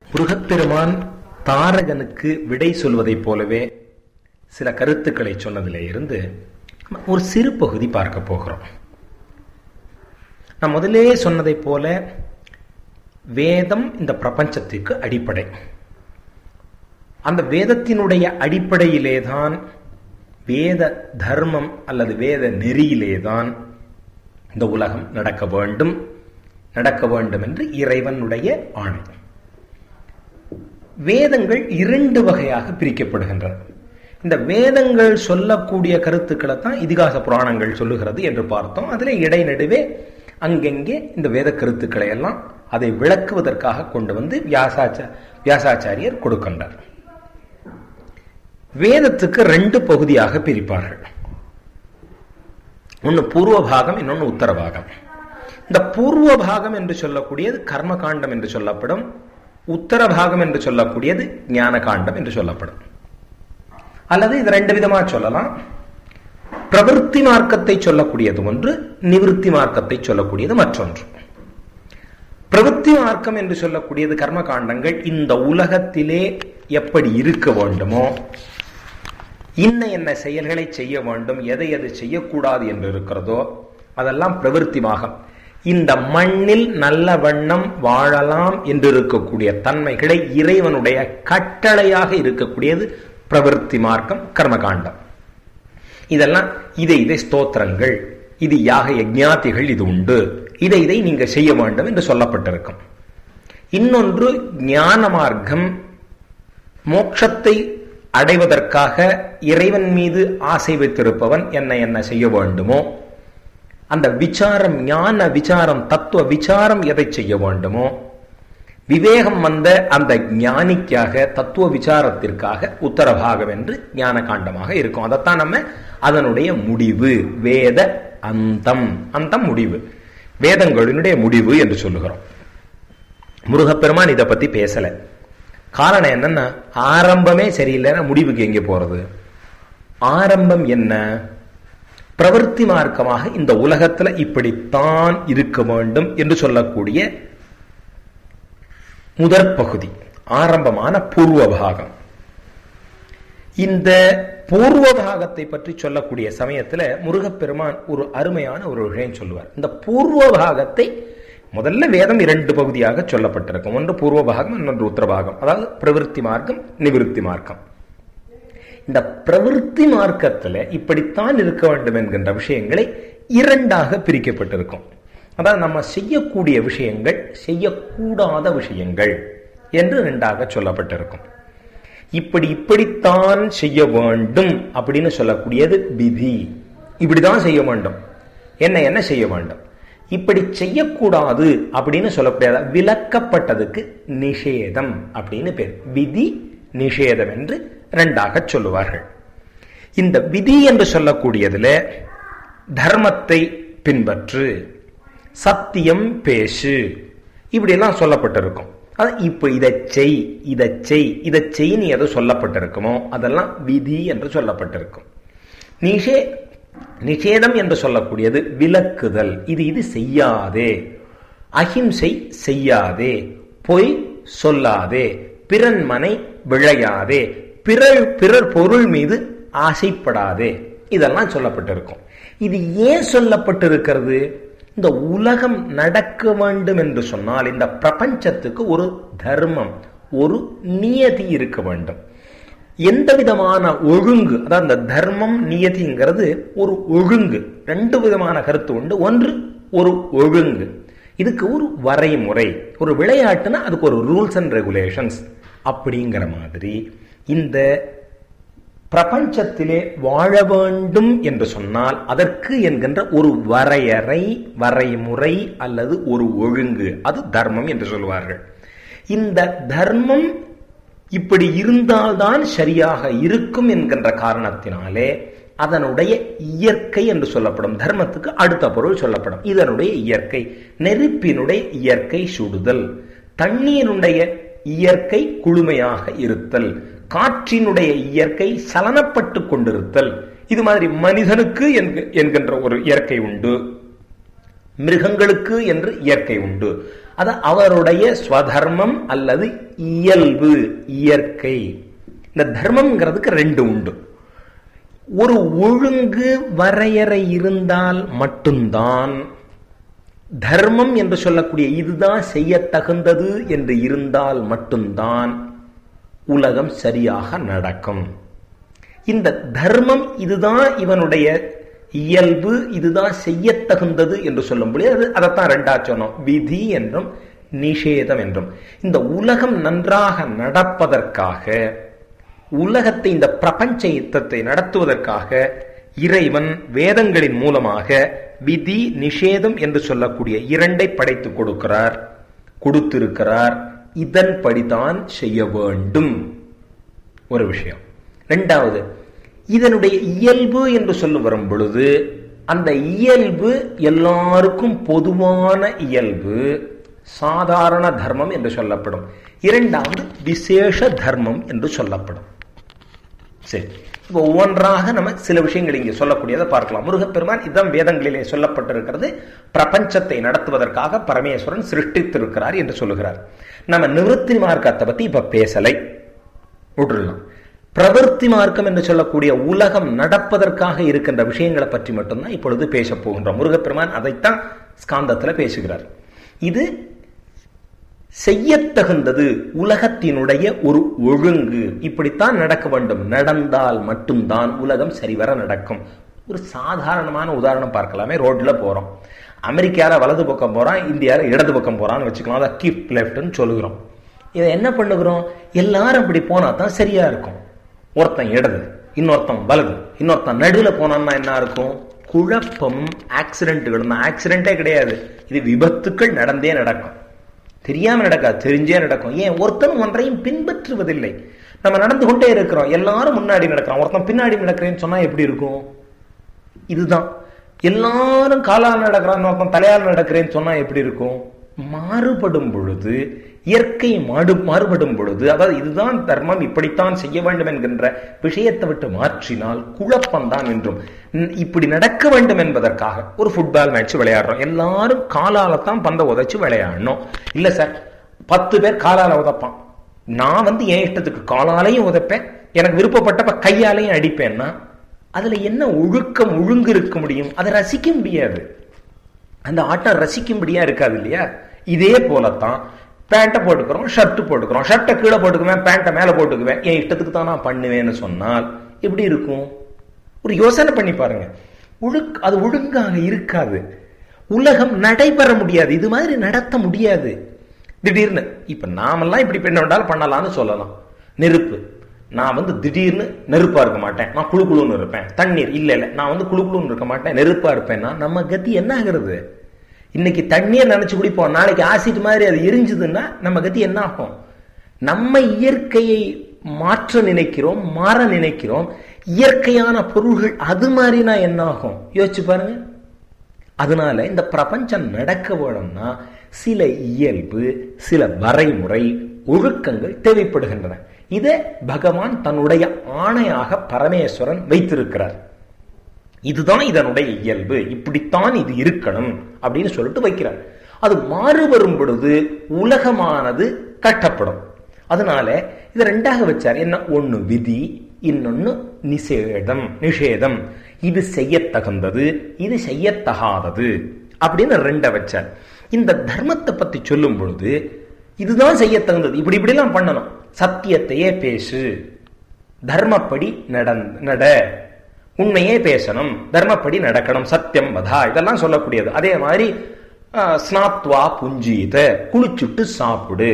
முருகப்பெருமான் தாரகனுக்கு விடை சொல்வதைப் போலவே சில கருத்துக்களை சொன்னதிலே இருந்து ஒரு சிறு பகுதி பார்க்க போகிறோம் நான் முதலே சொன்னதைப் போல வேதம் இந்த பிரபஞ்சத்திற்கு அடிப்படை அந்த வேதத்தினுடைய அடிப்படையிலேதான் வேத தர்மம் அல்லது வேத நெறியிலேதான் இந்த உலகம் நடக்க வேண்டும் நடக்க வேண்டும் என்று இறைவனுடைய ஆணை வேதங்கள் இரண்டு வகையாக பிரிக்கப்படுகின்றன இந்த வேதங்கள் சொல்லக்கூடிய கருத்துக்களை தான் இதிகாச புராணங்கள் சொல்லுகிறது என்று பார்த்தோம் அதில் இடைநடுவே அங்கெங்கே இந்த வேத கருத்துக்களை எல்லாம் அதை விளக்குவதற்காக கொண்டு வந்து வியாசாச்ச வியாசாச்சாரியர் கொடுக்கின்றார் வேதத்துக்கு ரெண்டு பகுதியாக பிரிப்பார்கள் ஒன்று பூர்வ பாகம் இன்னொன்று உத்தர பாகம் இந்த பூர்வ பாகம் என்று சொல்லக்கூடியது கர்ம காண்டம் என்று சொல்லப்படும் உத்தர பாகம் என்று சொல்லக்கூடியது ஞான காண்டம் என்று சொல்லப்படும் அல்லது இது ரெண்டு விதமா சொல்லலாம் பிரவருத்தி மார்க்கத்தை சொல்லக்கூடியது ஒன்று நிவிருத்தி மார்க்கத்தை சொல்லக்கூடியது மற்றொன்று பிரவருத்தி மார்க்கம் என்று சொல்லக்கூடியது கர்ம காண்டங்கள் இந்த உலகத்திலே எப்படி இருக்க வேண்டுமோ இன்ன என்ன செயல்களை செய்ய வேண்டும் எதை எது செய்யக்கூடாது என்று இருக்கிறதோ அதெல்லாம் பிரவருத்திமாகம் இந்த மண்ணில் நல்ல வண்ணம் வாழலாம் என்று இருக்கக்கூடிய தன்மைகளை இறைவனுடைய கட்டளையாக இருக்கக்கூடியது பிரவருத்தி மார்க்கம் கர்மகாண்டம் இதெல்லாம் இதை இதை ஸ்தோத்திரங்கள் இது யாக யஜ்ஞாத்திகள் இது உண்டு இதை இதை நீங்க செய்ய வேண்டும் என்று சொல்லப்பட்டிருக்கும் இன்னொன்று ஞான மார்க்கம் மோட்சத்தை அடைவதற்காக இறைவன் மீது ஆசை வைத்திருப்பவன் என்ன என்ன செய்ய வேண்டுமோ அந்த விசாரம் ஞான விசாரம் தத்துவ விசாரம் எதை செய்ய வேண்டுமோ விவேகம் வந்த அந்த ஞானிக்காக தத்துவ விசாரத்திற்காக உத்தரபாகம் என்று ஞான காண்டமாக இருக்கும் அதைத்தான் நம்ம அதனுடைய முடிவு வேத அந்தம் அந்தம் முடிவு வேதங்களினுடைய முடிவு என்று சொல்லுகிறோம் முருகப்பெருமான் இதை பத்தி பேசல காரணம் என்னன்னா ஆரம்பமே சரியில்லைன்னா முடிவுக்கு எங்கே போறது ஆரம்பம் என்ன பிரவர்த்தி மார்க்கமாக இந்த உலகத்துல இப்படித்தான் இருக்க வேண்டும் என்று சொல்லக்கூடிய முதற் பகுதி ஆரம்பமான பூர்வ பாகம் இந்த பூர்வ பாகத்தை பற்றி சொல்லக்கூடிய சமயத்துல முருகப்பெருமான் ஒரு அருமையான ஒரு விஷயம் சொல்லுவார் இந்த பூர்வ பாகத்தை முதல்ல வேதம் இரண்டு பகுதியாக சொல்லப்பட்டிருக்கும் ஒன்று பூர்வ பாகம் இன்னொன்று உத்தர பாகம் அதாவது பிரவருத்தி மார்க்கம் நிவிருத்தி மார்க்கம் இந்த பிரவருத்தி மார்க்கத்துல இப்படித்தான் இருக்க வேண்டும் என்கின்ற விஷயங்களை இரண்டாக பிரிக்கப்பட்டிருக்கும் அதாவது நம்ம செய்யக்கூடிய விஷயங்கள் செய்யக்கூடாத விஷயங்கள் என்று ரெண்டாக சொல்லப்பட்டிருக்கும் இப்படி இப்படித்தான் செய்ய வேண்டும் அப்படின்னு சொல்லக்கூடியது விதி இப்படிதான் செய்ய வேண்டும் என்ன என்ன செய்ய வேண்டும் இப்படி செய்யக்கூடாது அப்படின்னு சொல்லக்கூடியது விலக்கப்பட்டதுக்கு நிஷேதம் அப்படின்னு பேர் விதி நிஷேதம் என்று ரெண்டாக சொல்லுவார்கள் இந்த விதி என்று சொல்லக்கூடியதுல தர்மத்தை பின்பற்று சத்தியம் பேசு இப்படியெல்லாம் சொல்லப்பட்டிருக்கும் அது இப்போ இதை செய் இதை செய் இதை செய்னு எதோ சொல்லப்பட்டிருக்குமோ அதெல்லாம் விதி என்று சொல்லப்பட்டிருக்கும் நிஷே நிஷேதம் என்று சொல்லக்கூடியது விலக்குதல் இது இது செய்யாதே அஹிம்சை செய்யாதே பொய் சொல்லாதே பிறன் மனை விழையாதே பிறர் பிறர் பொருள் மீது ஆசைப்படாதே இதெல்லாம் சொல்லப்பட்டிருக்கும் இது ஏன் சொல்லப்பட்டிருக்கிறது இந்த உலகம் நடக்க வேண்டும் என்று சொன்னால் இந்த பிரபஞ்சத்துக்கு ஒரு தர்மம் ஒரு நியதி இருக்க வேண்டும் எந்த விதமான ஒழுங்கு அதாவது இந்த தர்மம் நியதிங்கிறது ஒரு ஒழுங்கு ரெண்டு விதமான கருத்து உண்டு ஒன்று ஒரு ஒழுங்கு இதுக்கு ஒரு வரைமுறை ஒரு விளையாட்டுனா அதுக்கு ஒரு ரூல்ஸ் அண்ட் ரெகுலேஷன்ஸ் அப்படிங்கிற மாதிரி இந்த பிரபஞ்சத்திலே வாழ வேண்டும் என்று சொன்னால் அதற்கு என்கின்ற ஒரு வரையறை வரைமுறை அல்லது ஒரு ஒழுங்கு அது தர்மம் என்று சொல்வார்கள் இந்த தர்மம் இப்படி இருந்தால்தான் சரியாக இருக்கும் என்கின்ற காரணத்தினாலே அதனுடைய இயற்கை என்று சொல்லப்படும் தர்மத்துக்கு அடுத்த பொருள் சொல்லப்படும் இதனுடைய இயற்கை நெருப்பினுடைய இயற்கை சுடுதல் தண்ணீருடைய இயற்கை குளுமையாக இருத்தல் காற்றினுடைய இயற்கை சலனப்பட்டு கொண்டிருத்தல் இது மாதிரி மனிதனுக்கு என்கின்ற ஒரு இயற்கை உண்டு மிருகங்களுக்கு என்று இயற்கை உண்டு அது அவருடைய ஸ்வதர்மம் அல்லது இயல்பு இயற்கை இந்த தர்மம்ங்கிறதுக்கு ரெண்டு உண்டு ஒரு ஒழுங்கு வரையறை இருந்தால் மட்டும்தான் தர்மம் என்று சொல்லக்கூடிய இதுதான் செய்ய தகுந்தது என்று இருந்தால் மட்டும்தான் உலகம் சரியாக நடக்கும் இந்த தர்மம் இதுதான் இவனுடைய இயல்பு இதுதான் செய்ய தகுந்தது என்று சொல்லும்போது அது அதைத்தான் ரெண்டா சொன்னோம் விதி என்றும் நிஷேதம் என்றும் இந்த உலகம் நன்றாக நடப்பதற்காக உலகத்தை இந்த பிரபஞ்ச யுத்தத்தை நடத்துவதற்காக இறைவன் வேதங்களின் மூலமாக விதி நிஷேதம் என்று சொல்லக்கூடிய இரண்டை படைத்து கொடுக்கிறார் கொடுத்திருக்கிறார் இதன்படிதான் செய்ய வேண்டும் ஒரு விஷயம் ரெண்டாவது இதனுடைய இயல்பு என்று சொல்ல வரும் பொழுது அந்த இயல்பு எல்லாருக்கும் பொதுவான இயல்பு சாதாரண தர்மம் என்று சொல்லப்படும் இரண்டாவது விசேஷ தர்மம் என்று சொல்லப்படும் சரி இப்போ ஒவ்வொன்றாக நம்ம சில விஷயங்கள் இங்கே சொல்லக்கூடியதை பார்க்கலாம் முருகப்பெருமான் இதான் வேதங்களிலே சொல்லப்பட்டிருக்கிறது பிரபஞ்சத்தை நடத்துவதற்காக பரமேஸ்வரன் சிருஷ்டித்திருக்கிறார் என்று சொல்லுகிறார் நம்ம நிவர்த்தி மார்க்கத்தை பத்தி இப்ப பேசலை விட்டுடலாம் பிரவர்த்தி மார்க்கம் என்று சொல்லக்கூடிய உலகம் நடப்பதற்காக இருக்கின்ற விஷயங்களை பற்றி மட்டும்தான் இப்பொழுது பேச போகின்றோம் முருகப்பெருமான் அதைத்தான் ஸ்காந்தத்துல பேசுகிறார் இது செய்யத்தகுந்தது உலகத்தினுடைய ஒரு ஒழுங்கு இப்படித்தான் நடக்க வேண்டும் நடந்தால் மட்டும்தான் உலகம் சரிவர நடக்கும் ஒரு சாதாரணமான உதாரணம் பார்க்கலாமே ரோட்ல போறோம் அமெரிக்கால வலது பக்கம் போறான் இந்தியாவில் இடது பக்கம் போறான்னு வச்சுக்கலாம் அதை கீப் லெஃப்ட்னு சொல்லுகிறோம் இதை என்ன பண்ணுகிறோம் எல்லாரும் அப்படி போனா தான் சரியா இருக்கும் ஒருத்தன் இடது இன்னொருத்தன் வலது இன்னொருத்தன் நடுவில் போனான்னா என்ன இருக்கும் குழப்பம் ஆக்சிடென்ட்டுகள் ஆக்சிடென்டே கிடையாது இது விபத்துக்கள் நடந்தே நடக்கும் தெரியாம நடக்காது தெரிஞ்சே நடக்கும் ஏன் ஒருத்தன் ஒன்றையும் பின்பற்றுவதில்லை நம்ம நடந்து கொண்டே இருக்கிறோம் எல்லாரும் முன்னாடி நடக்கிறோம் ஒருத்தன் பின்னாடி நடக்கிறேன்னு சொன்னா எப்படி இருக்கும் இதுதான் எல்லாரும் காலால் நடக்கிறான் ஒருத்தன் தலையால் நடக்கிறேன்னு சொன்னா எப்படி இருக்கும் மாறுபடும் பொழுது இயற்கை மாடு மாறுபடும் பொழுது அதாவது இதுதான் தர்மம் இப்படித்தான் செய்ய வேண்டும் என்கின்ற விஷயத்தை விட்டு மாற்றினால் குழப்பம்தான் என்றும் இப்படி நடக்க வேண்டும் என்பதற்காக ஒரு ஃபுட்பால் மேட்ச் விளையாடுறோம் எல்லாரும் காலால தான் பந்த உதைச்சு விளையாடணும் இல்ல சார் பத்து பேர் காலால உதைப்பான் நான் வந்து என் இஷ்டத்துக்கு காலாலையும் உதைப்பேன் எனக்கு விருப்பப்பட்டப்ப கையாலையும் அடிப்பேன்னா அதுல என்ன ஒழுக்கம் ஒழுங்கு இருக்க முடியும் அதை ரசிக்க முடியாது அந்த ஆட்டம் ரசிக்கும்படியா இருக்காது இல்லையா இதே போலத்தான் பேண்ட்டை போட்டுக்கிறோம் ஷர்ட் போட்டுக்கிறோம் ஷர்ட்டை கீழே போட்டுக்குவேன் பேண்ட்டை மேலே போட்டுக்குவேன் என் இஷ்டத்துக்கு தான் நான் பண்ணுவேன்னு சொன்னால் எப்படி இருக்கும் ஒரு யோசனை பண்ணி பாருங்க ஒழுக் அது ஒழுங்காக இருக்காது உலகம் நடைபெற முடியாது இது மாதிரி நடத்த முடியாது திடீர்னு இப்ப நாமெல்லாம் இப்படி பண்ண வேண்டாலும் பண்ணலாம்னு சொல்லலாம் நெருப்பு நான் வந்து திடீர்னு நெருப்பா இருக்க மாட்டேன் நான் குழு குழுன்னு இருப்பேன் தண்ணீர் இல்ல இல்ல நான் வந்து குழு குழுன்னு இருக்க மாட்டேன் நெருப்பா இருப்பேன்னா நம்ம கதி என்ன ஆகுறது இன்னைக்கு தண்ணியை நினைச்சு குடிப்போம் நாளைக்கு ஆசிட் மாதிரி அது எரிஞ்சுதுன்னா நம்ம கதி என்ன ஆகும் நம்ம இயற்கையை மாற்ற நினைக்கிறோம் மாற நினைக்கிறோம் இயற்கையான பொருள்கள் அது மாதிரினா என்ன ஆகும் யோசிச்சு பாருங்க அதனால இந்த பிரபஞ்சம் நடக்க வேணும்னா சில இயல்பு சில வரைமுறை ஒழுக்கங்கள் தேவைப்படுகின்றன இதை பகவான் தன்னுடைய ஆணையாக பரமேஸ்வரன் வைத்திருக்கிறார் இதுதான் இதனுடைய இயல்பு இப்படித்தான் இது இருக்கணும் அப்படின்னு சொல்லிட்டு வைக்கிறார் அது மாறு வரும் பொழுது உலகமானது கட்டப்படும் அதனால இதை ரெண்டாக வச்சார் என்ன ஒன்னு விதி இன்னொன்னு நிஷேதம் நிஷேதம் இது செய்யத்தகுந்தது இது செய்யத்தகாதது அப்படின்னு ரெண்ட வச்சார் இந்த தர்மத்தை பத்தி சொல்லும் பொழுது இதுதான் செய்யத்தகுந்தது இப்படி இப்படிலாம் பண்ணணும் சத்தியத்தையே பேசு தர்மப்படி நட உண்மையே பேசணும் தர்மப்படி நடக்கணும் சத்தியம் வதா இதெல்லாம் சொல்லக்கூடியது அதே மாதிரி ஸ்நாத்வா புஞ்சீத குளிச்சுட்டு சாப்பிடு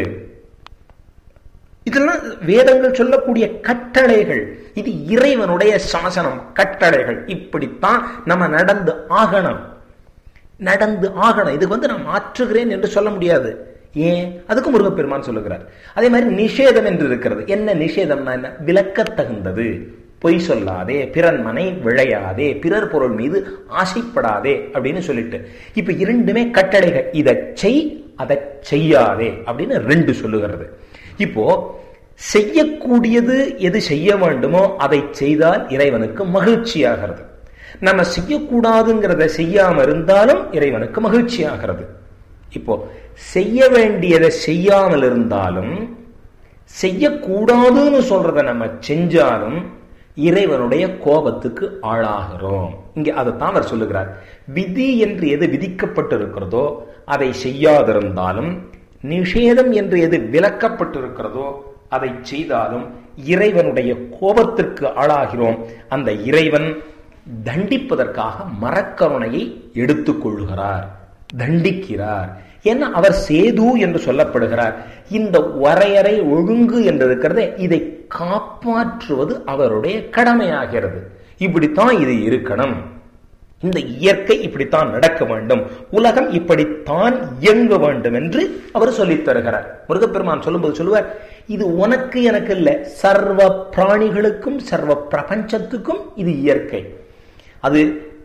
இதெல்லாம் வேதங்கள் சொல்லக்கூடிய கட்டளைகள் இது இறைவனுடைய சாசனம் கட்டளைகள் இப்படித்தான் நம்ம நடந்து ஆகணும் நடந்து ஆகணும் இதுக்கு வந்து நான் மாற்றுகிறேன் என்று சொல்ல முடியாது ஏன் அதுக்கு முருகப்பெருமான் சொல்லுகிறார் அதே மாதிரி நிஷேதம் என்று இருக்கிறது என்ன நிஷேதம்னா என்ன விளக்கத்தகுந்தது பொய் சொல்லாதே பிறன் மனை விழையாதே பிறர் பொருள் மீது ஆசைப்படாதே அப்படின்னு சொல்லிட்டு இப்ப இரண்டுமே கட்டளைகள் இதை செய் அதை செய்யாதே அப்படின்னு ரெண்டு சொல்லுகிறது இப்போ செய்யக்கூடியது எது செய்ய வேண்டுமோ அதை செய்தால் இறைவனுக்கு மகிழ்ச்சியாகிறது நம்ம செய்யக்கூடாதுங்கிறத செய்யாம இருந்தாலும் இறைவனுக்கு மகிழ்ச்சி ஆகிறது இப்போ செய்ய வேண்டியதை செய்யாமல் இருந்தாலும் செய்யக்கூடாதுன்னு சொல்றத நம்ம செஞ்சாலும் இறைவனுடைய கோபத்துக்கு ஆளாகிறோம் இங்க அதைத்தான் அவர் சொல்லுகிறார் விதி என்று எது விதிக்கப்பட்டிருக்கிறதோ அதை செய்யாதிருந்தாலும் நிஷேதம் என்று எது விலக்கப்பட்டிருக்கிறதோ அதை செய்தாலும் இறைவனுடைய கோபத்திற்கு ஆளாகிறோம் அந்த இறைவன் தண்டிப்பதற்காக மரக்கருணையை எடுத்துக்கொள்கிறார் தண்டிக்கிறார் ஏன்னா அவர் சேது என்று சொல்லப்படுகிறார் இந்த வரையறை ஒழுங்கு என்று இருக்கிறதே இதை காப்பாற்றுவது அவருடைய கடமையாகிறது இப்படித்தான் இது இருக்கணும் இந்த இயற்கை இப்படித்தான் நடக்க வேண்டும் உலகம் இப்படித்தான் இயங்க வேண்டும் என்று அவர் சொல்லித் தருகிறார் முருகப்பெருமான் சொல்லும்போது சொல்லுவார் இது உனக்கு எனக்கு இல்ல சர்வ பிராணிகளுக்கும் சர்வ பிரபஞ்சத்துக்கும் இது இயற்கை அது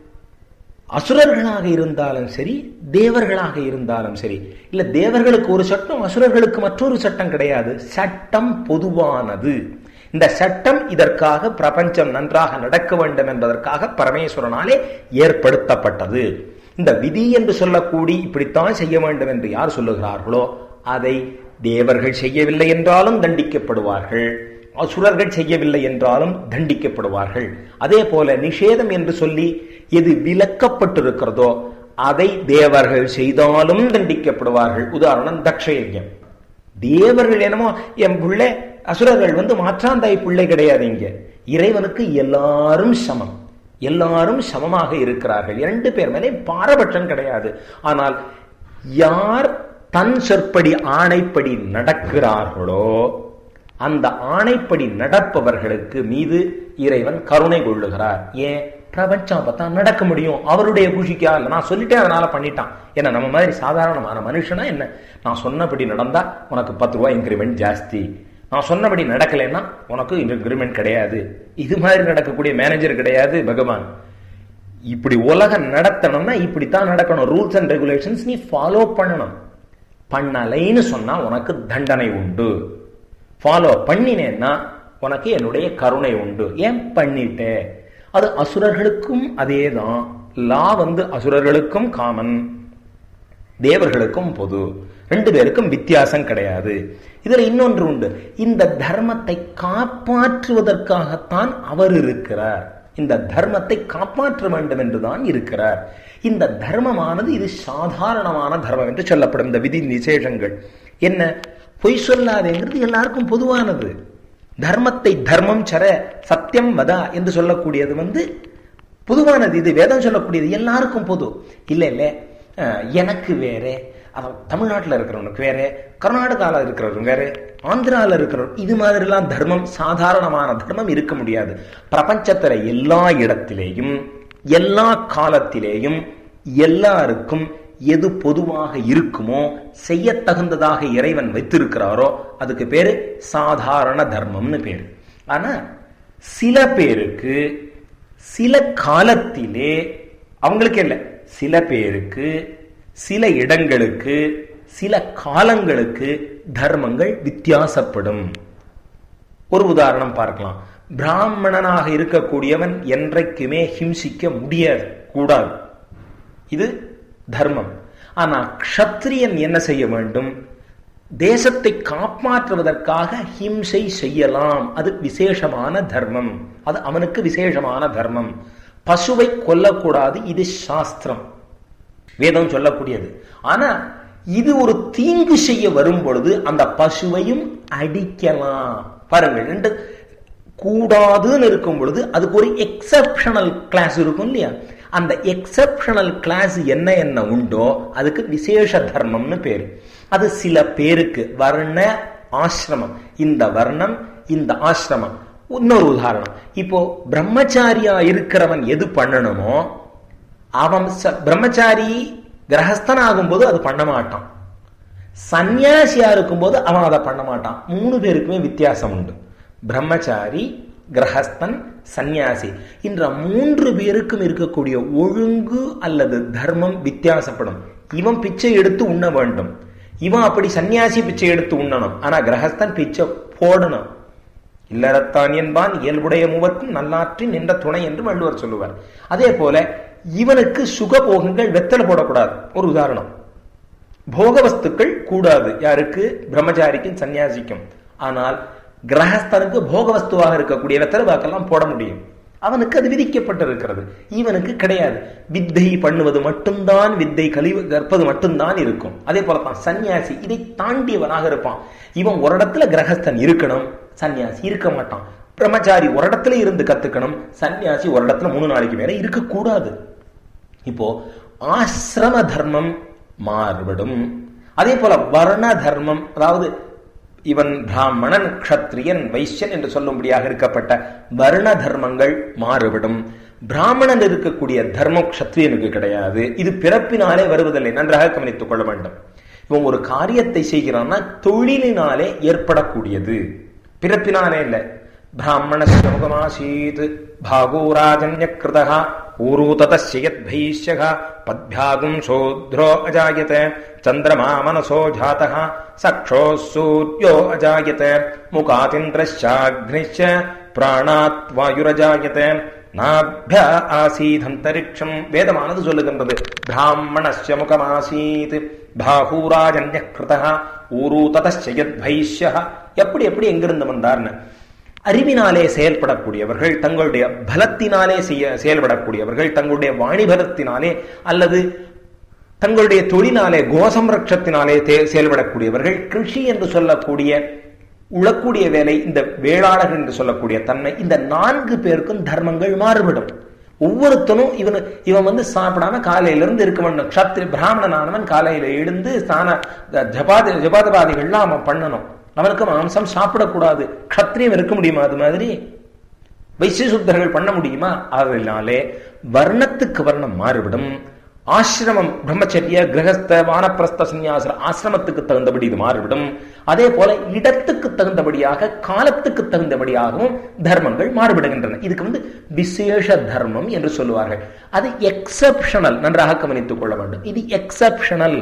அசுரர்களாக இருந்தாலும் சரி தேவர்களாக இருந்தாலும் சரி இல்ல தேவர்களுக்கு ஒரு சட்டம் அசுரர்களுக்கு மற்றொரு சட்டம் கிடையாது சட்டம் பொதுவானது இந்த சட்டம் இதற்காக பிரபஞ்சம் நன்றாக நடக்க வேண்டும் என்பதற்காக பரமேஸ்வரனாலே ஏற்படுத்தப்பட்டது இந்த விதி என்று சொல்லக்கூடி இப்படித்தான் செய்ய வேண்டும் என்று யார் சொல்லுகிறார்களோ அதை தேவர்கள் செய்யவில்லை என்றாலும் தண்டிக்கப்படுவார்கள் அசுரர்கள் செய்யவில்லை என்றாலும் தண்டிக்கப்படுவார்கள் அதே போல நிஷேதம் என்று சொல்லி எது விலக்கப்பட்டிருக்கிறதோ அதை தேவர்கள் செய்தாலும் தண்டிக்கப்படுவார்கள் உதாரணம் தக்ஷயஜம் தேவர்கள் என்னமோ என் பிள்ளை அசுரர்கள் வந்து மாற்றாந்தாய் பிள்ளை கிடையாது இங்க இறைவனுக்கு எல்லாரும் சமம் எல்லாரும் சமமாக இருக்கிறார்கள் இரண்டு பேர் மேலே பாரபட்சம் கிடையாது ஆனால் யார் தன் சொற்படி ஆணைப்படி நடக்கிறார்களோ அந்த ஆணைப்படி நடப்பவர்களுக்கு மீது இறைவன் கருணை கொள்ளுகிறார் ஏன் பிரபஞ்சம் பார்த்தா நடக்க முடியும் அவருடைய குஷிக்கா இல்லை நான் சொல்லிட்டேன் அதனால பண்ணிட்டான் ஏன்னா நம்ம மாதிரி சாதாரணமான மனுஷனா என்ன நான் சொன்னபடி நடந்தா உனக்கு பத்து ரூபாய் இன்க்ரிமெண்ட் ஜாஸ்தி நான் சொன்னபடி நடக்கலைன்னா உனக்கு இன்க்ரிமெண்ட் கிடையாது இது மாதிரி நடக்கக்கூடிய மேனேஜர் கிடையாது பகவான் இப்படி உலகம் நடத்தணும்னா இப்படித்தான் நடக்கணும் ரூல்ஸ் அண்ட் ரெகுலேஷன்ஸ் நீ ஃபாலோ பண்ணணும் பண்ணலைன்னு சொன்னா உனக்கு தண்டனை உண்டு ஃபாலோ பண்ணினேன்னா உனக்கு என்னுடைய கருணை உண்டு ஏன் பண்ணிட்டே அது அசுரர்களுக்கும் அதே தான் லா வந்து அசுரர்களுக்கும் காமன் தேவர்களுக்கும் பொது ரெண்டு பேருக்கும் வித்தியாசம் கிடையாது இதுல இன்னொன்று உண்டு இந்த தர்மத்தை காப்பாற்றுவதற்காகத்தான் அவர் இருக்கிறார் இந்த தர்மத்தை காப்பாற்ற வேண்டும் என்றுதான் இருக்கிறார் இந்த தர்மமானது இது சாதாரணமான தர்மம் என்று சொல்லப்படும் இந்த விதி விசேஷங்கள் என்ன பொய் சொல்லாதேங்கிறது எல்லாருக்கும் பொதுவானது தர்மத்தை தர்மம் சர சத்தியம் வதா என்று சொல்லக்கூடியது வந்து பொதுவானது இது வேதம் சொல்லக்கூடியது எல்லாருக்கும் பொது இல்ல இல்ல எனக்கு வேற தமிழ்நாட்டில் இருக்கிறவனுக்கு வேற கர்நாடகாவில் இருக்கிறவங்க வேற ஆந்திராவில் இருக்கிறவங்க இது மாதிரிலாம் தர்மம் சாதாரணமான தர்மம் இருக்க முடியாது பிரபஞ்சத்துல எல்லா இடத்திலேயும் எல்லா காலத்திலேயும் எல்லாருக்கும் எது பொதுவாக இருக்குமோ செய்ய தகுந்ததாக இறைவன் வைத்திருக்கிறாரோ அதுக்கு பேரு சாதாரண தர்மம்னு பேரு ஆனா சில பேருக்கு சில காலத்திலே அவங்களுக்கு இல்லை சில பேருக்கு சில இடங்களுக்கு சில காலங்களுக்கு தர்மங்கள் வித்தியாசப்படும் ஒரு உதாரணம் பார்க்கலாம் பிராமணனாக இருக்கக்கூடியவன் என்றைக்குமே ஹிம்சிக்க முடியாது கூடாது இது தர்மம் ஆனா க்ஷத்ரியன் என்ன செய்ய வேண்டும் தேசத்தை காப்பாற்றுவதற்காக ஹிம்சை செய்யலாம் அது விசேஷமான தர்மம் அது அவனுக்கு விசேஷமான தர்மம் பசுவை கொல்லக்கூடாது இது சாஸ்திரம் வேதம் சொல்லக்கூடியது ஆனா இது ஒரு தீங்கு செய்ய வரும் பொழுது அந்த பசுவையும் அடிக்கலாம் பாருங்கள் ரெண்டு கூடாதுன்னு இருக்கும் பொழுது அதுக்கு ஒரு எக்ஸப்ஷனல் கிளாஸ் இருக்கும் இல்லையா அந்த எக்ஸப்ஷனல் கிளாஸ் என்ன என்ன உண்டோ அதுக்கு விசேஷ தர்மம்னு பேரு அது சில பேருக்கு வர்ண ஆசிரமம் இந்த வர்ணம் இந்த ஆசிரமம் இன்னொரு உதாரணம் இப்போ பிரம்மச்சாரியா இருக்கிறவன் எது பண்ணணுமோ அவன் பிரம்மச்சாரி கிரகஸ்தன் ஆகும்போது அது பண்ண மாட்டான் சன்னியாசியா இருக்கும்போது அவன் அதை பண்ண மாட்டான் மூணு பேருக்குமே வித்தியாசம் உண்டு பிரம்மச்சாரி கிரகஸ்தன் சந்நியாசி என்ற மூன்று பேருக்கும் இருக்கக்கூடிய ஒழுங்கு அல்லது தர்மம் வித்தியாசப்படும் இவன் பிச்சை எடுத்து உண்ண வேண்டும் இவன் அப்படி சன்னியாசி பிச்சை எடுத்து உண்ணணும் ஆனா கிரகஸ்தன் பிச்சை போடணும் இல்லறத்தான் என்பான் இயல்புடைய மூவர்க்கும் நல்லாற்றின் நின்ற துணை என்று வள்ளுவர் சொல்லுவார் அதே போல இவனுக்கு சுகபோகங்கள் வெத்தலை போடக்கூடாது ஒரு உதாரணம் போக வஸ்துக்கள் கூடாது யாருக்கு பிரம்மச்சாரிக்கும் சன்னியாசிக்கும் ஆனால் கிரகஸ்தனுக்கு போக வஸ்துவாக இருக்கக்கூடிய வெத்தலை வாக்கெல்லாம் போட முடியும் அவனுக்கு அது விதிக்கப்பட்டிருக்கிறது இவனுக்கு கிடையாது வித்தை பண்ணுவது மட்டும்தான் வித்தை கழிவு கற்பது மட்டும்தான் இருக்கும் அதே போலதான் சன்னியாசி இதை தாண்டியவனாக இருப்பான் இவன் ஒரு இடத்துல கிரகஸ்தன் இருக்கணும் சன்னியாசி இருக்க மாட்டான் பிரம்மச்சாரி ஒரு இடத்துல இருந்து கத்துக்கணும் சன்னியாசி ஒரு இடத்துல மூணு நாளைக்கு மேல இருக்கக்கூடாது இப்போ ஆசிரம தர்மம் மாறுபடும் அதே போல வர்ண தர்மம் அதாவது இவன் பிராமணன் க்ஷத்ரியன் வைசியன் என்று சொல்லும்படியாக இருக்கப்பட்ட வர்ண தர்மங்கள் மாறுபடும் பிராமணன் இருக்கக்கூடிய தர்மம் க்ஷத்ரியனுக்கு கிடையாது இது பிறப்பினாலே வருவதில்லை நன்றாக கவனித்துக் கொள்ள வேண்டும் இவன் ஒரு காரியத்தை செய்கிறான்னா தொழிலினாலே ஏற்படக்கூடியது பிறப்பினாலே இல்லை பிராமணஸ்ய முகமாசீத் பாகோ ராஜன்யகிருதः ऊरूततस्य यद्भैष्यः पद्भ्यागुम् शूद्रो अजायत चन्द्रमा मनसो जातः सक्षोः सूर्यो अजायत मुकातिन्द्रश्चाग्निश्च प्राणात् वायुरजायत நாபிய ஆசீதந்தரிக்ஷம் வேதமானது சொல்லுகின்றது பிராமணஸ்ய முகமாசீத் பாகூராஜன்ய கிருதா ஊரு ததஸ்ய வைஷ்ய எப்படி எப்படி எங்கிருந்து வந்தார்னு அறிவினாலே செயல்படக்கூடியவர்கள் தங்களுடைய பலத்தினாலே செய்ய செயல்படக்கூடியவர்கள் தங்களுடைய வாணிபலத்தினாலே அல்லது தங்களுடைய தொழிலாலே கோசம்ரட்சத்தினாலே செயல்படக்கூடியவர்கள் கிருஷி என்று சொல்லக்கூடிய உழக்கூடிய வேலை இந்த வேளாளர் என்று சொல்லக்கூடிய தன்மை இந்த நான்கு பேருக்கும் தர்மங்கள் மாறுபடும் ஒவ்வொருத்தனும் இவனு இவன் வந்து சாப்பிடாம காலையில இருந்து இருக்க வேண்டும் க்ஷத்ரி பிராமணனானவன் காலையில எழுந்து ஸ்தான ஜபாதி ஜபாதபாதிகள்லாம் அவன் பண்ணணும் அவனுக்கு மாம்சம் சாப்பிடக்கூடாது க்ஷத்ரியம் இருக்க முடியுமா அது மாதிரி வைசிய பண்ண முடியுமா அதனாலே வர்ணத்துக்கு வர்ணம் மாறுபடும் ஆசிரமம் பிரம்மச்சரிய கிரகஸ்த வானப்பிரஸ்த சன்னியாச ஆசிரமத்துக்கு தகுந்தபடி இது மாறுபடும் அதே போல இடத்துக்கு தகுந்தபடியாக காலத்துக்கு தகுந்தபடியாகவும் தர்மங்கள் மாறுபடுகின்றன இதுக்கு வந்து விசேஷ தர்மம் என்று சொல்லுவார்கள் அது எக்ஸப்ஷனல் நன்றாக கவனித்துக் கொள்ள வேண்டும் இது எக்ஸப்ஷனல்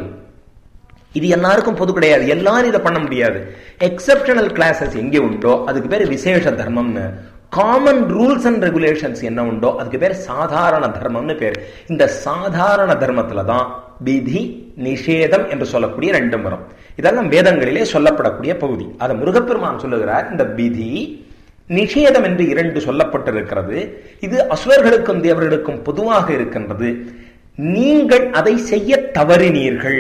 இது எல்லாருக்கும் பொது கிடையாது எல்லாரும் இதை பண்ண முடியாது எக்ஸப்ஷனல் கிளாஸஸ் எங்கே உண்டோ அதுக்கு பேர் விசேஷ தர்மம்னு காமன் ரூல்ஸ் அண்ட் ரெகுலேஷன்ஸ் என்ன உண்டோ அதுக்கு பேர் சாதாரண தர்மம்னு பேர் இந்த சாதாரண தர்மத்துல தான் விதி நிஷேதம் என்று சொல்லக்கூடிய ரெண்டும் வரும் இதெல்லாம் வேதங்களிலே சொல்லப்படக்கூடிய பகுதி அதை முருகப்பெருமான் சொல்லுகிறார் இந்த விதி நிஷேதம் என்று இரண்டு சொல்லப்பட்டிருக்கிறது இது அசுரர்களுக்கும் தேவர்களுக்கும் பொதுவாக இருக்கின்றது நீங்கள் அதை செய்ய தவறினீர்கள்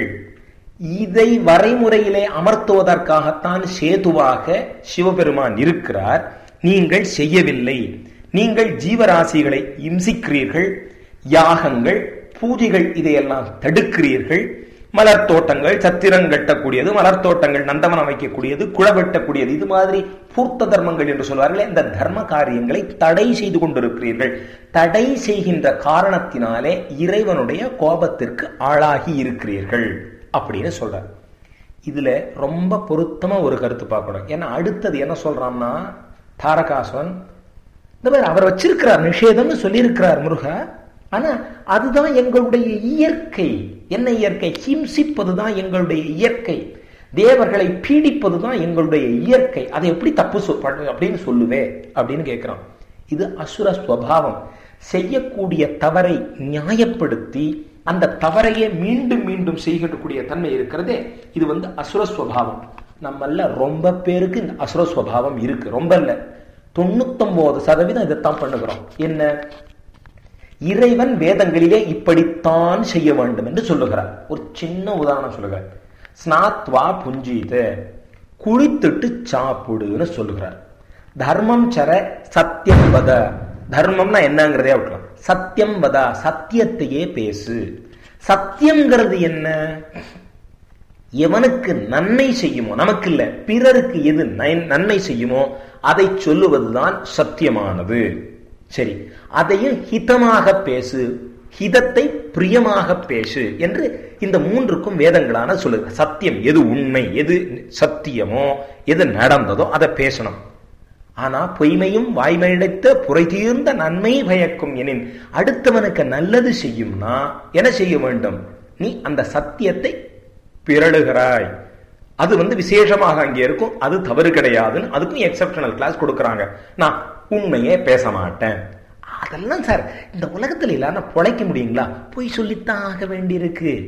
இதை வரைமுறையிலே அமர்த்துவதற்காகத்தான் சேதுவாக சிவபெருமான் இருக்கிறார் நீங்கள் செய்யவில்லை நீங்கள் ஜீவராசிகளை இம்சிக்கிறீர்கள் யாகங்கள் பூஜைகள் இதையெல்லாம் தடுக்கிறீர்கள் மலர் தோட்டங்கள் சத்திரம் கட்டக்கூடியது மலர் தோட்டங்கள் நந்தவனம் வைக்கக்கூடியது குளவெட்டக்கூடியது இது மாதிரி பூர்த்த தர்மங்கள் என்று சொல்வார்கள் இந்த தர்ம காரியங்களை தடை செய்து கொண்டிருக்கிறீர்கள் தடை செய்கின்ற காரணத்தினாலே இறைவனுடைய கோபத்திற்கு ஆளாகி இருக்கிறீர்கள் அப்படின்னு சொல்றார் இதுல ரொம்ப பொருத்தமா ஒரு கருத்து பார்க்கணும் ஏன்னா அடுத்தது என்ன சொல்றான்னா தாரகாசுவன் இந்த மாதிரி அவர் வச்சிருக்கிறார் நிஷேதம்னு சொல்லியிருக்கிறார் முருகா ஆனா அதுதான் எங்களுடைய இயற்கை என்ன இயற்கை ஹிம்சிப்பதுதான் எங்களுடைய இயற்கை தேவர்களை பீடிப்பதுதான் எங்களுடைய இயற்கை அதை எப்படி தப்பு அப்படின்னு சொல்லுவே அப்படின்னு கேட்கிறான் இது அசுர ஸ்வபாவம் செய்யக்கூடிய தவறை நியாயப்படுத்தி அந்த தவறையே மீண்டும் மீண்டும் செய்யக்கூடிய தன்மை இருக்கிறதே இது வந்து அசுரஸ்வபாவம் நம்மள ரொம்ப பேருக்கு இந்த அசுரஸ்வபாவம் இருக்கு ரொம்ப இல்ல தொண்ணூத்தொன்பது சதவீதம் இதைத்தான் பண்ணுகிறோம் என்ன இறைவன் வேதங்களிலே இப்படித்தான் செய்ய வேண்டும் என்று சொல்லுகிறார் ஒரு சின்ன உதாரணம் சொல்லுகிறார் ஸ்நாத்வா புஞ்சீத குளித்துட்டு சாப்பிடுன்னு சொல்லுகிறார் தர்மம் சர சத்தியம் வத தர்மம்னா என்னங்கிறதே விட்டுலாம் சத்தியம் வதா சத்தியத்தையே பேசு சத்தியம்ங்கிறது என்ன எவனுக்கு நன்மை செய்யுமோ நமக்கு இல்ல பிறருக்கு எது நன்மை செய்யுமோ அதை சொல்லுவதுதான் சத்தியமானது சரி அதையும் ஹிதமாக பேசு ஹிதத்தை பிரியமாக பேசு என்று இந்த மூன்றுக்கும் வேதங்களான சொல்லுங்க சத்தியம் எது உண்மை எது சத்தியமோ எது நடந்ததோ அதை பேசணும் ஆனா பொய்மையும் வாய்மையடைத்த புரை தீர்ந்த நன்மை பயக்கும் எனின் அடுத்தவனுக்கு நல்லது செய்யும்னா என்ன செய்ய வேண்டும் நீ அந்த சத்தியத்தை பிறழுகிறாய் அது வந்து விசேஷமாக அங்கே இருக்கும் அது தவறு கிடையாதுன்னு அதுக்கும் எக்ஸப்ஷனல் கிளாஸ் கொடுக்கறாங்க நான் உண்மையே பேச மாட்டேன் அதெல்லாம் சார் இந்த உலகத்துல இல்ல பொழைக்க முடியுங்களா பொய் சொல்லித்தான் ஆக வேண்டியிருக்கு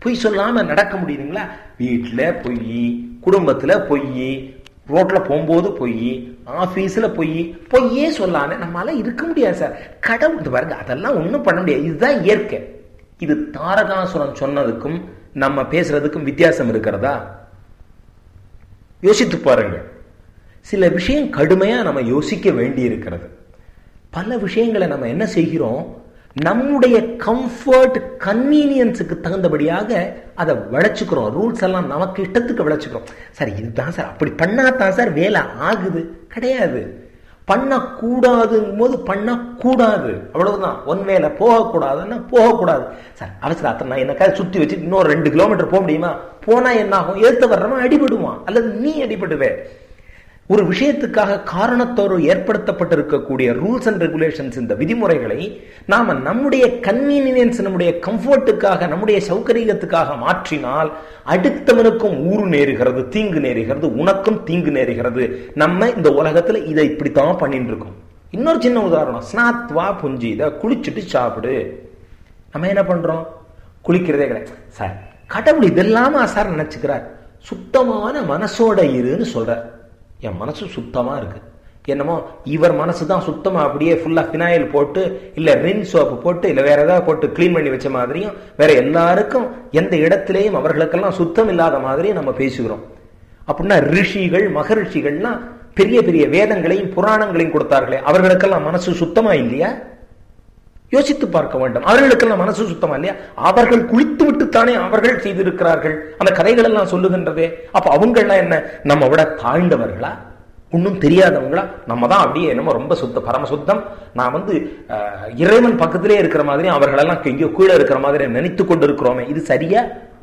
பொய் சொல்லாம நடக்க முடியுதுங்களா வீட்டுல பொய் குடும்பத்துல பொய் ரோட்ல போகும்போது பொய் ஆபீஸ்ல பொய் பொய்யே சொல்லாம நம்மளால இருக்க முடியாது சார் கடவுள் இது பாருங்க அதெல்லாம் ஒண்ணும் பண்ண முடியாது இதுதான் இயற்கை இது தாரகாசுரன் சொன்னதுக்கும் நம்ம பேசுறதுக்கும் வித்தியாசம் இருக்கிறதா யோசித்து பாருங்க சில விஷயம் கடுமையா நம்ம யோசிக்க வேண்டி இருக்கிறது பல விஷயங்களை நம்ம என்ன செய்கிறோம் நம்முடைய கம்ஃபர்ட் கன்வீனியன்ஸுக்கு தகுந்தபடியாக அதை விளைச்சுக்கிறோம் ரூல்ஸ் எல்லாம் நமக்கு இஷ்டத்துக்கு விளைச்சுக்கிறோம் சார் இதுதான் சார் அப்படி பண்ணாதான் சார் வேலை ஆகுது கிடையாது பண்ணக்கூடாதுங்கும் போது பண்ணக்கூடாது அவ்வளவுதான் ஒன் வேலை போகக்கூடாதுன்னா போகக்கூடாது சார் அவசரத்தை நான் என்னக்காக சுத்தி வச்சு இன்னொரு ரெண்டு கிலோமீட்டர் போக முடியுமா போனா என்ன ஆகும் எழுத்து வர்றவன் அடிபடுவான் அல்லது நீ அடிபடுவே ஒரு விஷயத்துக்காக காரணத்தோடு ஏற்படுத்தப்பட்டிருக்கக்கூடிய ரூல்ஸ் அண்ட் ரெகுலேஷன்ஸ் இந்த விதிமுறைகளை நாம நம்முடைய கன்வீனியன்ஸ் நம்முடைய கம்ஃபர்ட்டுக்காக நம்முடைய சௌகரியத்துக்காக மாற்றினால் அடுத்தவனுக்கும் ஊறு நேருகிறது தீங்கு நேருகிறது உனக்கும் தீங்கு நேருகிறது நம்ம இந்த உலகத்துல இதை இப்படித்தான் பண்ணிட்டு இருக்கோம் இன்னொரு சின்ன உதாரணம் ஸ்நாத்வா புஞ்சி இதை குளிச்சுட்டு சாப்பிடு நம்ம என்ன பண்றோம் குளிக்கிறதே கிடையாது சார் கடவுள் இதெல்லாமா சார் நினைச்சுக்கிறார் சுத்தமான மனசோட இருன்னு சொல்றார் என் மனசு சுத்தமா இருக்கு என்னமோ இவர் மனசு தான் சுத்தமா அப்படியே ஃபுல்லா பினாயில் போட்டு இல்ல ரின் சோப்பு போட்டு இல்ல வேற ஏதாவது போட்டு கிளீன் பண்ணி வச்ச மாதிரியும் வேற எல்லாருக்கும் எந்த இடத்திலேயும் அவர்களுக்கெல்லாம் சுத்தம் இல்லாத மாதிரியும் நம்ம பேசுகிறோம் அப்படின்னா ரிஷிகள் மகரிஷிகள்லாம் பெரிய பெரிய வேதங்களையும் புராணங்களையும் கொடுத்தார்களே அவர்களுக்கெல்லாம் மனசு சுத்தமா இல்லையா யோசித்து பார்க்க வேண்டும் அவர்களுக்கெல்லாம் மனசு சுத்தமா இல்லையா அவர்கள் குளித்து விட்டுத்தானே அவர்கள் செய்திருக்கிறார்கள் அந்த கதைகள் எல்லாம் சொல்லுகின்றதே அப்ப அவங்க எல்லாம் என்ன நம்ம விட தாழ்ந்தவர்களா ஒன்றும் தெரியாதவங்களா நம்ம தான் அப்படியே என்னமோ ரொம்ப சுத்த பரம சுத்தம் நான் வந்து இறைவன் பக்கத்திலே இருக்கிற மாதிரி அவர்களெல்லாம் எங்கேயோ கீழே இருக்கிற மாதிரி நினைத்து கொண்டு இருக்கிறோமே இது சரியா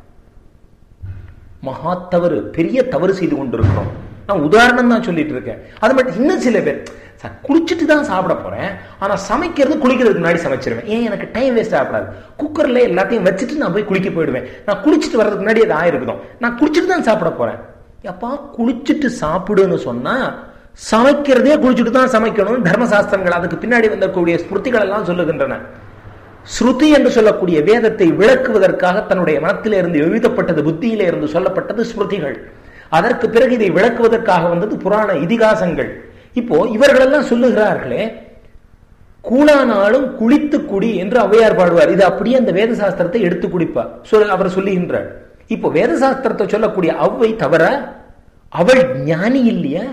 மகா தவறு பெரிய தவறு செய்து கொண்டிருக்கிறோம் நான் உதாரணம் தான் சொல்லிட்டு இருக்கேன் அது மட்டும் இன்னும் சில பேர் சார் குளிச்சுட்டு தான் சாப்பிட போறேன் ஆனா சமைக்கிறது குளிக்கிறதுக்கு முன்னாடி சமைச்சிருவேன் ஏன் எனக்கு டைம் வேஸ்ட் ஆகக்கூடாது குக்கர்ல எல்லாத்தையும் வச்சுட்டு நான் போய் குளிக்க போயிடுவேன் நான் குளிச்சுட்டு வர்றதுக்கு முன்னாடி அது ஆயிருக்கணும் நான் குளிச்சுட்டு தான் சாப்பிட போறேன் எப்பா குளிச்சுட்டு சாப்பிடுன்னு சொன்னா சமைக்கிறதே குளிச்சுட்டு தான் சமைக்கணும் தர்மசாஸ்திரங்கள் அதுக்கு பின்னாடி வந்தக்கூடிய ஸ்மிருதிகள் எல்லாம் சொல்லுகின்றன ஸ்ருதி என்று சொல்லக்கூடிய வேதத்தை விளக்குவதற்காக தன்னுடைய மனத்திலே இருந்து எழுதப்பட்டது புத்தியிலே இருந்து சொல்லப்பட்டது ஸ்மிருதிகள் அதற்கு பிறகு இதை விளக்குவதற்காக வந்தது புராண இதிகாசங்கள் இப்போ இவர்களெல்லாம் சொல்லுகிறார்களே கூழானாலும் குளித்து குடி என்று ஔவையார் பாடுவார் இது அப்படியே அந்த வேத சாஸ்திரத்தை எடுத்து குடிப்பார் சொல் அவர் சொல்லுகின்றார் இப்போ வேத சாஸ்திரத்தை சொல்லக்கூடிய அவ்வை தவிர அவள் ஞானி இல்லையா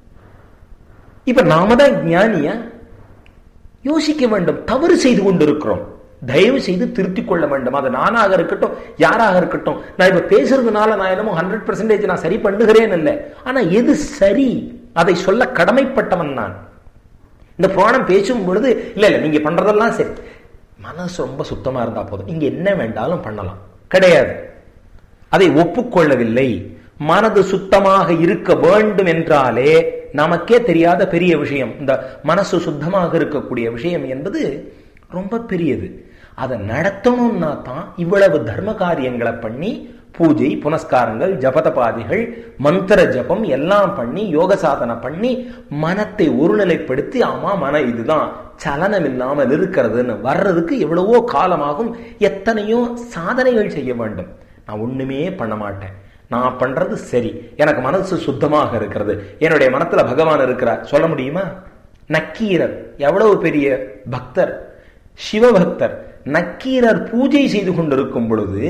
இப்ப நாம தான் ஞானியா யோசிக்க வேண்டும் தவறு செய்து கொண்டிருக்கிறோம் தயவு செய்து திருத்திக் கொள்ள வேண்டும் அது நானாக இருக்கட்டும் யாராக இருக்கட்டும் நான் இப்ப பேசுறதுனால நான் என்னமோ ஹண்ட்ரட் பர்சன்டேஜ் நான் சரி பண்ணுகிறேன் இல்லை ஆனா எது சரி அதை சொல்ல கடமைப்பட்டவன் நான் இந்த புராணம் பேசும் பொழுது இல்ல இல்ல நீங்க பண்றதெல்லாம் சரி மனசு ரொம்ப சுத்தமா இருந்தா போதும் நீங்க என்ன வேண்டாலும் பண்ணலாம் கிடையாது அதை ஒப்புக்கொள்ளவில்லை மனது சுத்தமாக இருக்க வேண்டும் என்றாலே நமக்கே தெரியாத பெரிய விஷயம் இந்த மனசு சுத்தமாக இருக்கக்கூடிய விஷயம் என்பது ரொம்ப பெரியது அதை நடத்தணும்னா தான் இவ்வளவு தர்ம காரியங்களை பண்ணி பூஜை புனஸ்காரங்கள் ஜபதபாதிகள் மந்திர ஜபம் எல்லாம் பண்ணி யோக சாதனை பண்ணி மனத்தை ஒருநிலைப்படுத்தி ஆமா மன இதுதான் சலனம் இல்லாமல் இருக்கிறதுன்னு வர்றதுக்கு எவ்வளவோ காலமாகும் எத்தனையோ சாதனைகள் செய்ய வேண்டும் நான் ஒண்ணுமே பண்ண மாட்டேன் நான் பண்றது சரி எனக்கு மனசு சுத்தமாக இருக்கிறது என்னுடைய மனத்துல பகவான் இருக்கிறார் சொல்ல முடியுமா நக்கீரர் எவ்வளவு பெரிய பக்தர் சிவபக்தர் நக்கீரர் பூஜை செய்து கொண்டிருக்கும் பொழுது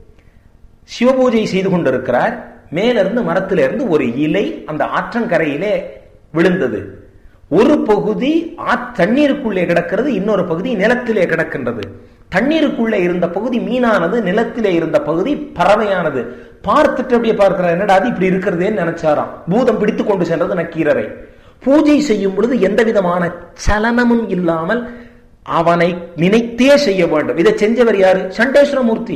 சிவபூஜை செய்து கொண்டிருக்கிறார் மேலிருந்து மரத்திலிருந்து ஒரு இலை அந்த ஆற்றங்கரையிலே விழுந்தது ஒரு பகுதி தண்ணீருக்குள்ளே கிடக்கிறது இன்னொரு பகுதி நிலத்திலே கிடக்கின்றது தண்ணீருக்குள்ளே இருந்த பகுதி மீனானது நிலத்திலே இருந்த பகுதி பறவையானது பார்த்துட்டு அப்படியே பார்க்கிறார் என்னடா அது இப்படி இருக்கிறதேன்னு நினைச்சாராம் பூதம் பிடித்து கொண்டு சென்றது நக்கீரரை பூஜை செய்யும் பொழுது எந்த விதமான சலனமும் இல்லாமல் அவனை நினைத்தே செய்ய வேண்டும் இதை செஞ்சவர் யாரு சண்டேஸ்வரமூர்த்தி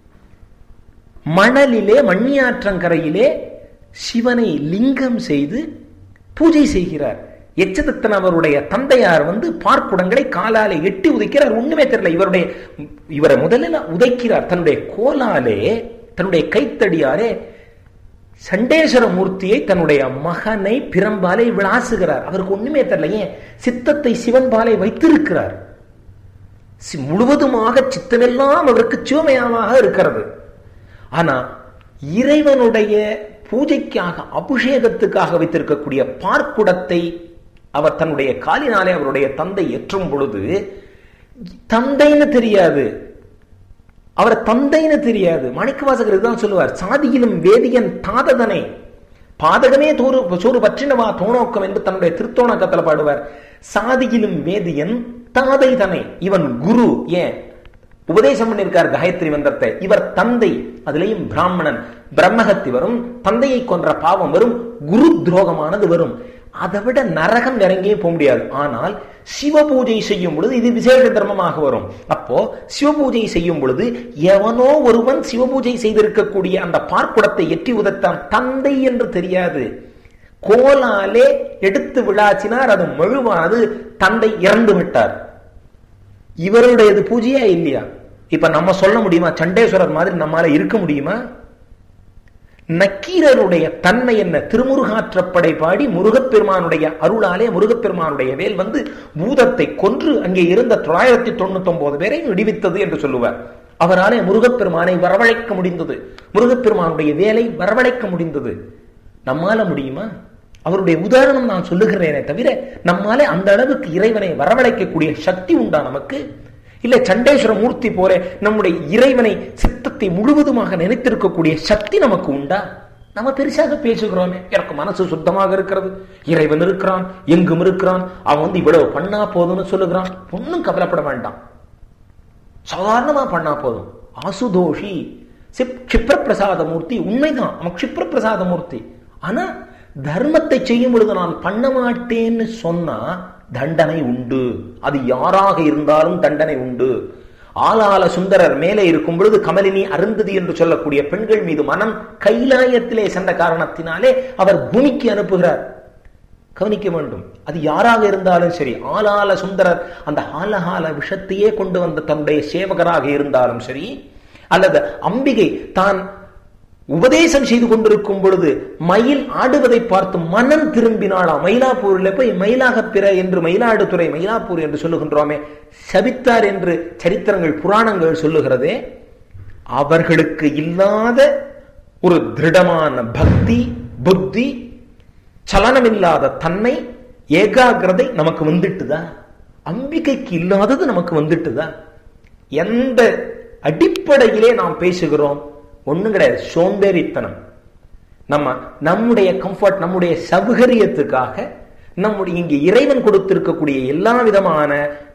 மணலிலே மண்ணியாற்றங்கரையிலே சிவனை லிங்கம் செய்து பூஜை செய்கிறார் எச்சதத்தன் அவருடைய தந்தையார் வந்து பார்க்குடங்களை காலாலே எட்டி உதைக்கிறார் ஒண்ணுமே தெரியல இவருடைய இவரை முதலில் உதைக்கிறார் தன்னுடைய கோலாலே தன்னுடைய கைத்தடியாரே சண்டேஸ்வர மூர்த்தியை தன்னுடைய மகனை பிரம்பாலை விளாசுகிறார் அவருக்கு ஒண்ணுமே தெரியல ஏன் சித்தத்தை சிவன்பாலை வைத்திருக்கிறார் முழுவதுமாக சித்தமெல்லாம் அவருக்கு சிவமயமாக இருக்கிறது ஆனா இறைவனுடைய பூஜைக்காக அபிஷேகத்துக்காக வைத்திருக்கக்கூடிய பார்க்குடத்தை அவர் தன்னுடைய காலினாலே அவருடைய தந்தை ஏற்றும் பொழுது தந்தைன்னு தெரியாது அவர் தந்தைன்னு தெரியாது மாணிக்கவாசகர் இதுதான் சொல்லுவார் சாதியிலும் வேதியன் தாததனை பாதகமே தோறு சோறு பற்றினவா தோணோக்கம் என்று தன்னுடைய திருத்தோணக்கத்தில் பாடுவார் சாதியிலும் வேதியன் தாதை தனை இவன் குரு ஏன் உபதேசம் பண்ணியிருக்கார் காயத்ரி மந்திரத்தை இவர் தந்தை அதுலேயும் பிராமணன் பிரம்மகத்தி வரும் தந்தையை கொன்ற பாவம் வரும் குரு துரோகமானது வரும் அதை விட நரகம் நெருங்கியே போக முடியாது ஆனால் சிவ பூஜை செய்யும் பொழுது இது விசேஷ தர்மமாக வரும் அப்போ சிவ பூஜை செய்யும் பொழுது எவனோ ஒருவன் சிவ பூஜை செய்திருக்கக்கூடிய அந்த பார்க்குடத்தை எட்டி உதத்தான் தந்தை என்று தெரியாது கோலாலே எடுத்து விழாச்சினார் அது மழுவானது தந்தை இறந்து விட்டார் இவருடையது பூஜையா இல்லையா இப்ப நம்ம சொல்ல முடியுமா சண்டேஸ்வரர் மாதிரி நம்மால இருக்க முடியுமா நக்கீரருடைய தன்மை என்ன திருமுருகாற்றப்படை பாடி முருகப்பெருமானுடைய அருளாலே முருகப்பெருமானுடைய வேல் வந்து பூதத்தை கொன்று அங்கே இருந்த தொள்ளாயிரத்தி தொண்ணூத்தி ஒன்பது பேரை விடுவித்தது என்று சொல்லுவார் அவராலே முருகப்பெருமானை வரவழைக்க முடிந்தது முருகப்பெருமானுடைய வேலை வரவழைக்க முடிந்தது நம்மால முடியுமா அவருடைய உதாரணம் நான் சொல்லுகிறேனே தவிர நம்மாலே அந்த அளவுக்கு இறைவனை வரவழைக்கக்கூடிய சக்தி உண்டா நமக்கு இல்ல சண்டேஸ்வர மூர்த்தி போல நம்முடைய இறைவனை சித்தத்தை முழுவதுமாக நினைத்திருக்கக்கூடிய சக்தி நமக்கு உண்டா நம்ம பெருசாக பேசுகிறோமே எனக்கு மனசு சுத்தமாக இருக்கிறது இறைவன் இருக்கிறான் எங்கும் இருக்கிறான் அவன் வந்து இவ்வளவு பண்ணா போதும்னு சொல்லுகிறான் ஒன்னும் கவலைப்பட வேண்டாம் சாதாரணமா பண்ணா போதும் ஆசுதோஷி கிப்ர பிரசாத மூர்த்தி உண்மைதான் அவன் கிப்ர பிரசாத மூர்த்தி ஆனா தர்மத்தை செய்யும் பொழுது நான் பண்ண மாட்டேன்னு சொன்னா தண்டனை உண்டு அது யாராக இருந்தாலும் தண்டனை உண்டு ஆளால சுந்தரர் மேலே இருக்கும் பொழுது கமலினி அருந்ததி என்று சொல்லக்கூடிய பெண்கள் மீது மனம் கைலாயத்திலே சென்ற காரணத்தினாலே அவர் பூமிக்கு அனுப்புகிறார் கவனிக்க வேண்டும் அது யாராக இருந்தாலும் சரி ஆளால சுந்தரர் அந்த ஆலகால விஷத்தையே கொண்டு வந்த தன்னுடைய சேவகராக இருந்தாலும் சரி அல்லது அம்பிகை தான் உபதேசம் செய்து கொண்டிருக்கும் பொழுது மயில் ஆடுவதை பார்த்து மனம் திரும்பினாளா மயிலாப்பூரில் போய் மயிலாக பிற என்று மயிலாடுதுறை மயிலாப்பூர் என்று சொல்லுகின்றோமே சபித்தார் என்று சரித்திரங்கள் புராணங்கள் சொல்லுகிறதே அவர்களுக்கு இல்லாத ஒரு திருடமான பக்தி புத்தி சலனமில்லாத தன்மை ஏகாகிரதை நமக்கு வந்துட்டுதா அம்பிகைக்கு இல்லாதது நமக்கு வந்துட்டுதா எந்த அடிப்படையிலே நாம் பேசுகிறோம் ஒண்ணும் கிடையாது சோம்பேறித்தனம் நம்ம நம்முடைய கம்ஃபர்ட் நம்முடைய சௌகரியத்துக்காக நம்முடைய இங்கு இறைவன் கொடுத்திருக்கக்கூடிய எல்லா விதமான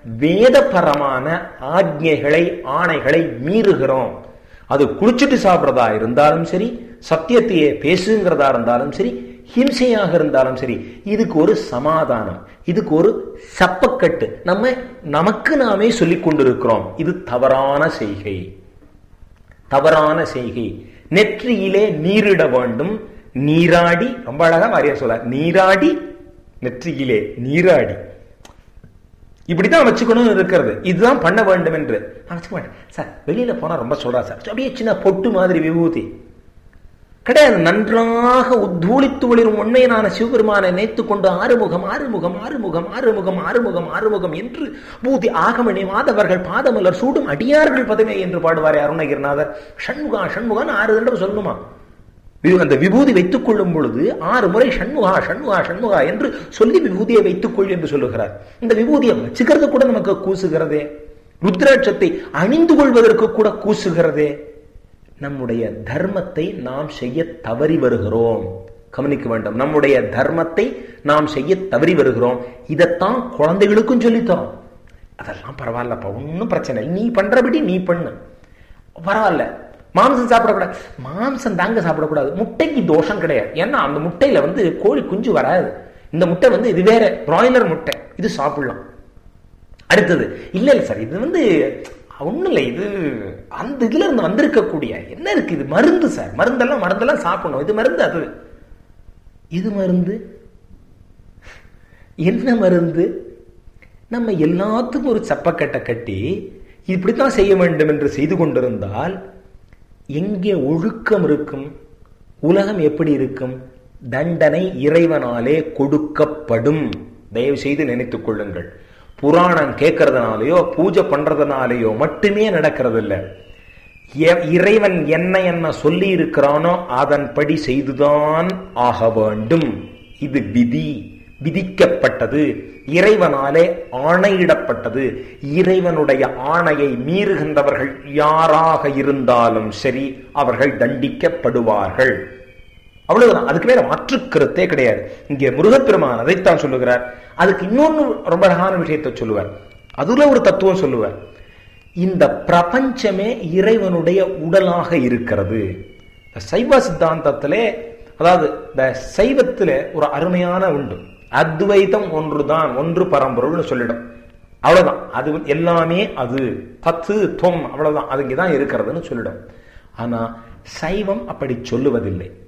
வேதபரமான ஆజ్ఞைகளை ஆணைகளை மீறுகிறோம் அது குளிச்சுட்டு சாப்பிட்றதா இருந்தாலும் சரி சத்தியத்தையே பேசுங்கிறதா இருந்தாலும் சரி ஹிம்சையாக இருந்தாலும் சரி இதுக்கு ஒரு சமாதானம் இதுக்கு ஒரு சப்பக்கட்டு நம்ம நமக்கு நாமே சொல்லிக் கொண்டிருக்கிறோம் இது தவறான செய்கை தவறான செய்கை நெற்றியிலே நீரிட வேண்டும் நீராடி ரொம்ப அழகா வாரியார் சொல்ல நீராடி நெற்றியிலே நீராடி இப்படிதான் வச்சுக்கணும் இருக்கிறது இதுதான் பண்ண வேண்டும் என்று நான் வச்சுக்க மாட்டேன் சார் வெளியில போனா ரொம்ப சொல்றா சார் அப்படியே சின்ன பொட்டு மாதிரி விபூதி கிடையாது நன்றாக உத்தூளித்து ஒளிரும் உண்மையினான சிவபெருமானை நினைத்து கொண்டு ஆறுமுகம் ஆறுமுகம் ஆறுமுகம் ஆறுமுகம் ஆறுமுகம் ஆறுமுகம் என்று பூதி ஆகமணி மாதவர்கள் பாதமலர் சூடும் அடியார்கள் பதமே என்று பாடுவாரே அருணகிரிநாதர் ஷண்முகா ஷண்முகான்னு ஆறு தடவை சொல்லணுமா அந்த விபூதி வைத்துக் கொள்ளும் பொழுது ஆறு முறை ஷண்முகா ஷண்முகா ஷண்முகா என்று சொல்லி விபூதியை வைத்துக் கொள் என்று சொல்லுகிறார் இந்த விபூதியை வச்சுக்கிறது கூட நமக்கு கூசுகிறதே ருத்ராட்சத்தை அணிந்து கொள்வதற்கு கூட கூசுகிறதே நம்முடைய தர்மத்தை நாம் செய்ய தவறி வருகிறோம் கவனிக்க வேண்டும் நம்முடைய தர்மத்தை நாம் செய்ய தவறி வருகிறோம் இதைத்தான் குழந்தைகளுக்கும் சொல்லித்தரோம் அதெல்லாம் பரவாயில்லப்பா ஒன்றும் பிரச்சனை இல்லை நீ பண்றபடி நீ பண்ணு பரவாயில்ல மாம்சம் சாப்பிடக்கூடாது மாம்சம் தாங்க சாப்பிடக்கூடாது முட்டைக்கு தோஷம் கிடையாது ஏன்னா அந்த முட்டையில வந்து கோழி குஞ்சு வராது இந்த முட்டை வந்து இது வேற பிராய்லர் முட்டை இது சாப்பிடலாம் அடுத்தது இல்ல இல்ல சார் இது வந்து ஒண்ணும் இல்லை இது அந்த இதுல இருந்து வந்திருக்கக்கூடிய என்ன இருக்கு இது மருந்து சார் மருந்தெல்லாம் மருந்தெல்லாம் சாப்பிடணும் இது மருந்து அது இது மருந்து என்ன மருந்து நம்ம எல்லாத்துக்கும் ஒரு சப்பக்கட்டை கட்டி இப்படித்தான் செய்ய வேண்டும் என்று செய்து கொண்டிருந்தால் எங்கே ஒழுக்கம் இருக்கும் உலகம் எப்படி இருக்கும் தண்டனை இறைவனாலே கொடுக்கப்படும் தயவு செய்து நினைத்துக் கொள்ளுங்கள் புராணம் கேட்கறதுனாலயோ பூஜை பண்றதுனாலயோ மட்டுமே நடக்கிறது இல்லை இறைவன் என்ன என்ன சொல்லி இருக்கிறானோ அதன்படி செய்துதான் ஆக வேண்டும் இது விதி விதிக்கப்பட்டது இறைவனாலே ஆணையிடப்பட்டது இறைவனுடைய ஆணையை மீறுகின்றவர்கள் யாராக இருந்தாலும் சரி அவர்கள் தண்டிக்கப்படுவார்கள் அவ்வளவுதான் அதுக்கு மேல மாற்று கருத்தே கிடையாது இங்கே முருகப்பெருமான் அதைத்தான் சொல்லுகிறார் அதுக்கு இன்னொன்னு ரொம்ப அழகான விஷயத்தை சொல்லுவார் அதுல ஒரு தத்துவம் சொல்லுவார் இந்த பிரபஞ்சமே இறைவனுடைய உடலாக இருக்கிறது சைவ சித்தாந்தத்திலே அதாவது இந்த சைவத்துல ஒரு அருமையான உண்டு அத்வைதம் ஒன்றுதான் ஒன்று பரம்பொருள்னு சொல்லிடும் அவ்வளவுதான் அது எல்லாமே அது பத்து தொம் அவ்வளவுதான் அது இங்கதான் இருக்கிறதுன்னு சொல்லிடும் ஆனா சைவம் அப்படி சொல்லுவதில்லை